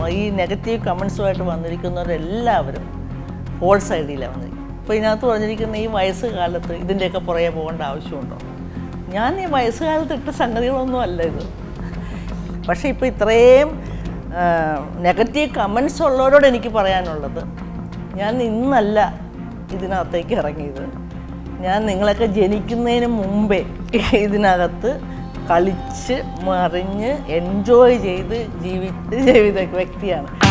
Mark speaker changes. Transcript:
Speaker 1: ഈ negative കമൻസുമായിട്ട് വന്നിരിക്കുന്നവരെല്ലാവരും whole സൈഡിലാണ് വന്നിരിക്കുന്നത് ഇപ്പോൾ ഇതിനകത്ത് പറഞ്ഞിരിക്കുന്ന ഈ വയസ്സ് കാലത്ത് ഇതിൻ്റെയൊക്കെ പുറകെ പോകേണ്ട ആവശ്യമുണ്ടോ ഞാൻ ഈ വയസ്സുകാലത്ത് ഇട്ട സംഗതികളൊന്നും അല്ല ഇത് പക്ഷേ ഇപ്പോൾ ഇത്രയും നെഗറ്റീവ് കമൻസ് ഉള്ളവരോട് എനിക്ക് പറയാനുള്ളത് ഞാൻ ഇന്നല്ല ഇതിനകത്തേക്ക് ഇറങ്ങിയത് ഞാൻ നിങ്ങളൊക്കെ ജനിക്കുന്നതിന് മുമ്പേ ഇതിനകത്ത് കളിച്ച് മറിഞ്ഞ് എൻജോയ് ചെയ്ത് ജീവിച്ച ജീവിത വ്യക്തിയാണ്